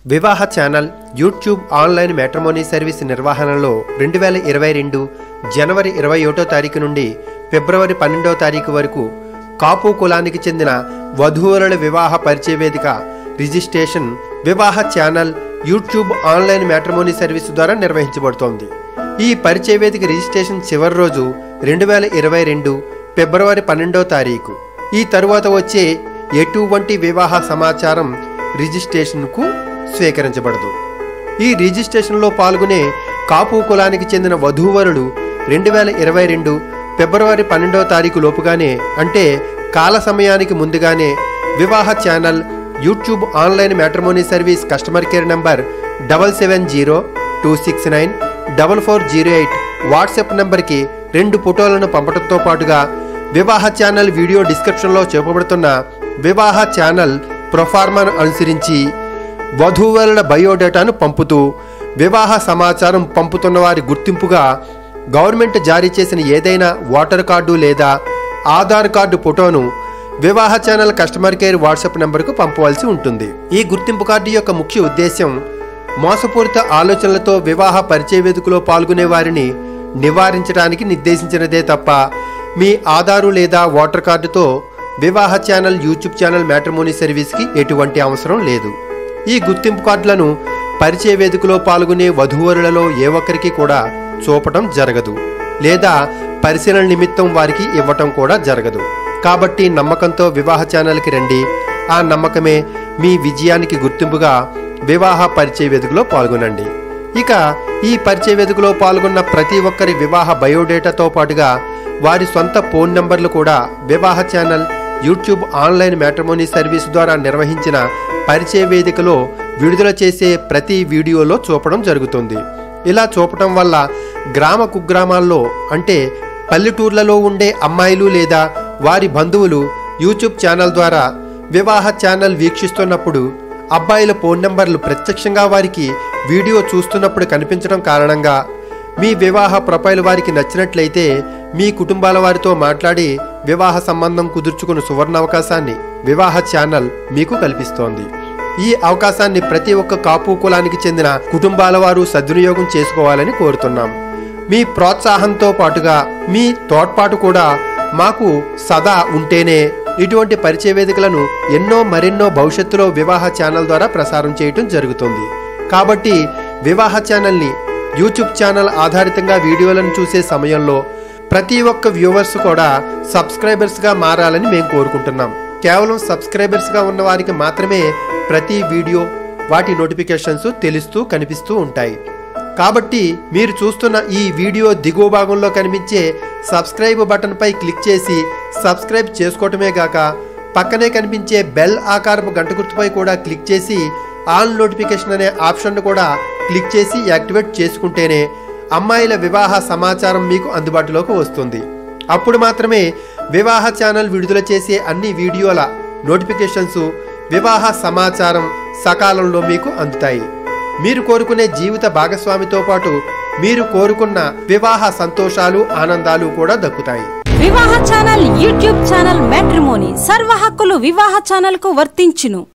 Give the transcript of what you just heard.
వివాహ channel YouTube online matrimony service నిర్వహణలో రెండు వేల ఇరవై రెండు జనవరి ఇరవై ఒకటో తారీఖు నుండి ఫిబ్రవరి పన్నెండవ తారీఖు వరకు కాపు కులానికి చెందిన వధూవరుల వివాహ పరిచయ వేదిక రిజిస్ట్రేషన్ వివాహ channel YouTube online matrimony service ద్వారా నిర్వహించబడుతోంది ఈ పరిచయ వేదిక రిజిస్ట్రేషన్ చివరి రోజు రెండు వేల ఇరవై రెండు ఫిబ్రవరి పన్నెండవ తారీఖు ఈ తరువాత వచ్చే ఎటువంటి వివాహ సమాచారం రిజిస్ట్రేషన్కు స్వీకరించబడదు ఈ రిజిస్ట్రేషన్లో పాల్గొనే కాపు కులానికి చెందిన వధూవరులు రెండు వేల ఇరవై రెండు ఫిబ్రవరి పన్నెండవ తారీఖు లోపుగానే అంటే కాల సమయానికి ముందుగానే వివాహ channel YouTube online matrimony service customer care number double seven zero two six nine double four zero eight WhatsApp నంబర్కి రెండు ఫోటోలను పంపడంతో పాటుగా వివాహ ఛానల్ వీడియో డిస్క్రిప్షన్లో చూపబడుతున్న వివాహ ఛానల్ ప్రొఫార్మాను అనుసరించి వధూవరుల బయోడేటాను పంపుతూ వివాహ సమాచారం పంపుతున్న వారి గుర్తింపుగా గవర్నమెంట్ జారీ చేసిన ఏదైనా ఓటర్ కార్డు లేదా ఆధార్ కార్డు ఫోటోను వివాహ ఛానల్ కస్టమర్ కేర్ వాట్సాప్ నంబర్కు పంపవలసి ఉంటుంది ఈ గుర్తింపు కార్డు యొక్క ముఖ్య ఉద్దేశం మోసపూరిత ఆలోచనలతో వివాహ పరిచయ వేదికలో పాల్గొనే వారిని నివారించడానికి నిర్దేశించినదే తప్ప మీ ఆధారు లేదా ఓటర్ కార్డుతో వివాహ ఛానల్ యూట్యూబ్ ఛానల్ మ్యాట్రిమోనీ సర్వీస్కి ఎటువంటి అవసరం లేదు ఈ గుర్తింపు కార్డులను పరిచయ వేదికలో పాల్గొనే వధూవరులలో ఏ ఒక్కరికి కూడా చూపటం జరగదు లేదా పరిశీలన నిమిత్తం వారికి ఇవ్వటం కూడా జరగదు కాబట్టి నమ్మకంతో వివాహ ఛానల్కి రండి ఆ నమ్మకమే మీ విజయానికి గుర్తింపుగా వివాహ పరిచయ వేదికలో పాల్గొనండి ఇక ఈ పరిచయ వేదికలో పాల్గొన్న ప్రతి ఒక్కరి వివాహ బయోడేటాతో పాటుగా వారి సొంత ఫోన్ నంబర్లు కూడా వివాహ channel YouTube online matrimony service ద్వారా నిర్వహించిన పరిచయ వేదికలో విడుదల చేసే ప్రతి వీడియోలో చూపడం జరుగుతుంది ఇలా చూపటం వల్ల గ్రామ కుగ్రామాల్లో అంటే పల్లెటూర్లలో ఉండే అమ్మాయిలు లేదా వారి బంధువులు యూట్యూబ్ ఛానల్ ద్వారా వివాహ ఛానల్ వీక్షిస్తున్నప్పుడు అబ్బాయిల ఫోన్ నంబర్లు ప్రత్యక్షంగా వారికి వీడియో చూస్తున్నప్పుడు కనిపించడం కారణంగా మీ వివాహ ప్రొఫైల్ వారికి నచ్చినట్లయితే మీ కుటుంబాల వారితో మాట్లాడి వివాహ సంబంధం కుదుర్చుకుని సువర్ణ అవకాశాన్ని వివాహ ఛానల్ మీకు కల్పిస్తోంది ఈ అవకాశాన్ని ప్రతి ఒక్క కాపు కులానికి చెందిన కుటుంబాల వారు సద్వినియోగం చేసుకోవాలని కోరుతున్నాం మీ ప్రోత్సాహంతో పాటుగా మీ తోడ్పాటు కూడా మాకు సదా ఉంటేనే ఇటువంటి పరిచయ వేదికలను ఎన్నో మరెన్నో భవిష్యత్తులో వివాహ ఛానల్ ద్వారా ప్రసారం చేయటం జరుగుతుంది కాబట్టి వివాహ ఛానల్ని యూట్యూబ్ ఛానల్ ఆధారితంగా వీడియోలను చూసే సమయంలో ప్రతి ఒక్క వ్యూవర్స్ కూడా సబ్స్క్రైబర్స్గా మారాలని మేము కోరుకుంటున్నాం కేవలం సబ్స్క్రైబర్స్గా ఉన్న వారికి మాత్రమే ప్రతి వీడియో వాటి నోటిఫికేషన్స్ తెలుస్తూ కనిపిస్తూ ఉంటాయి కాబట్టి మీరు చూస్తున్న ఈ వీడియో దిగువ భాగంలో కనిపించే సబ్స్క్రైబ్ బటన్పై క్లిక్ చేసి సబ్స్క్రైబ్ చేసుకోవటమే గాక పక్కనే కనిపించే బెల్ ఆకారపు గంట గుర్తుపై కూడా క్లిక్ చేసి ఆల్ నోటిఫికేషన్ అనే ఆప్షన్ను కూడా క్లిక్ చేసి యాక్టివేట్ చేసుకుంటేనే అమ్మాయిల వివాహ సమాచారం మీకు అందుబాటులోకి వస్తుంది అప్పుడు మాత్రమే వివాహ ఛానల్ విడుదల చేసే అన్ని వీడియోల నోటిఫికేషన్స్ వివాహ సమాచారం సకాలంలో మీకు అందుతాయి మీరు కోరుకునే జీవిత భాగస్వామితో పాటు మీరు కోరుకున్న వివాహ సంతోషాలు ఆనందాలు కూడా దక్కుతాయి వివాహ ఛానల్ యూట్యూబ్ ఛానల్ మ్యాట్రిమోనీ సర్వ హక్కులు వివాహ ఛానల్ కు వర్తించును